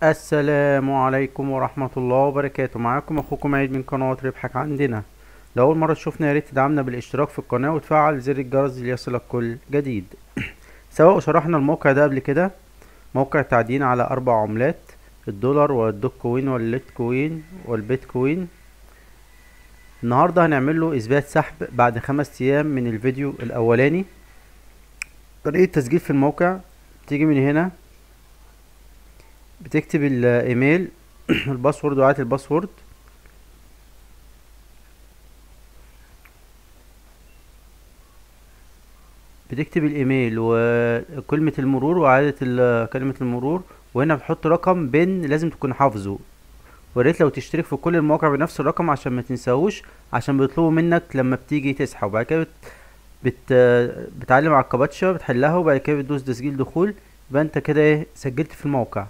السلام عليكم ورحمة الله وبركاته معاكم اخوكم عيد من قناة ربحك عندنا لو اول مرة تشوفنا ياريت تدعمنا بالاشتراك في القناة وتفعل زر الجرس ليصلك كل جديد سواء شرحنا الموقع ده قبل كده موقع تعدين على اربع عملات الدولار والدوك كوين والليت كوين والبيت كوين النهاردة هنعمل له اثبات سحب بعد خمس ايام من الفيديو الاولاني طريقة تسجيل في الموقع تيجي من هنا بتكتب الايميل الباسورد وعادة الباسورد بتكتب الايميل وكلمة المرور وعادة كلمة المرور وهنا بتحط رقم بن لازم تكون حافظه وريت لو تشترك في كل المواقع بنفس الرقم عشان ما تنساهوش عشان بيطلبوا منك لما بتيجي تسحب وبعد كده بت... بت... بتعلم على الكباتشا بتحلها وبعد كده بتدوس تسجيل دخول يبقى انت كده ايه سجلت في الموقع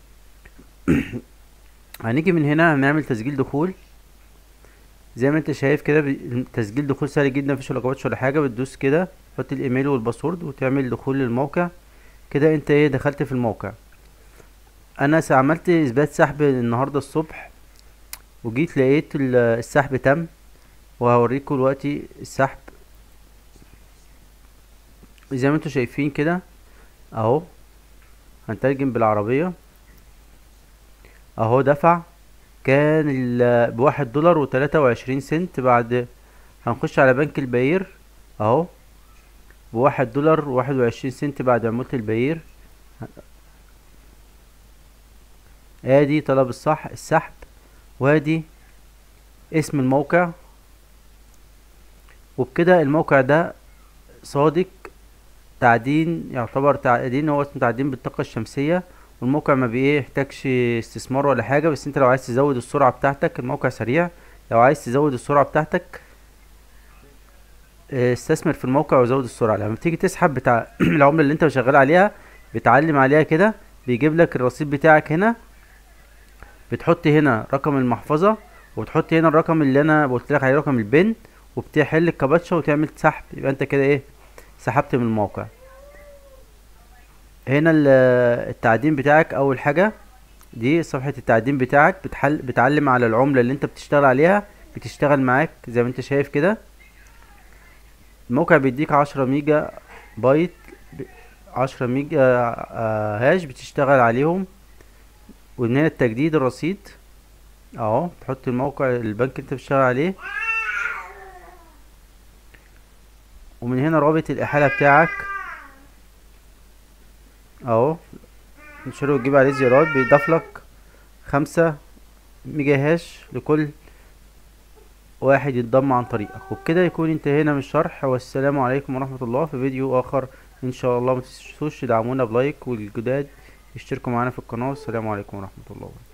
هنيجي من هنا هنعمل تسجيل دخول زي ما انت شايف كده تسجيل دخول سهل جدا مفيش ولا كباتش ولا حاجه بتدوس كده تحط الايميل والباسورد وتعمل دخول للموقع كده انت ايه دخلت في الموقع انا عملت اثبات سحب النهارده الصبح وجيت لقيت السحب تم وهوريكم دلوقتي السحب زي ما انتوا شايفين كده اهو هنترجم بالعربيه اهو دفع كان بواحد دولار وتلاتة وعشرين سنت بعد هنخش على بنك الباير اهو بواحد دولار وواحد وعشرين سنت بعد عمولة الباير ادي طلب الصح السحب وادي اسم الموقع وبكده الموقع ده صادق تعدين يعتبر تعدين هو اسمه تعدين بالطاقة الشمسية والموقع ما بيحتاجش استثمار ولا حاجة بس انت لو عايز تزود السرعة بتاعتك الموقع سريع لو عايز تزود السرعة بتاعتك استثمر في الموقع وزود السرعة لما تيجي تسحب بتاع العملة اللي انت شغال عليها بتعلم عليها كده بيجيب لك الرصيد بتاعك هنا بتحط هنا رقم المحفظة وتحط هنا الرقم اللي انا قلت لك عليه رقم البن وبتحل الكباتشا وتعمل سحب يبقى انت كده ايه سحبت من الموقع هنا التعدين بتاعك اول حاجة دي صفحة التعدين بتاعك بتحل بتعلم على العملة اللي انت بتشتغل عليها بتشتغل معاك زي ما انت شايف كده الموقع بيديك عشرة ميجا بايت عشرة ميجا هاش بتشتغل عليهم ومن هنا التجديد الرصيد اهو تحط الموقع البنك اللي انت بتشتغل عليه ومن هنا رابط الاحالة بتاعك اهو تنشره وتجيب عليه زيارات بيضاف لك خمسة ميجا هاش لكل واحد يتضم عن طريقك وبكده يكون انتهينا من الشرح والسلام عليكم ورحمة الله في فيديو اخر ان شاء الله متنسوش تدعمونا بلايك والجداد يشتركوا معانا في القناة والسلام عليكم ورحمة الله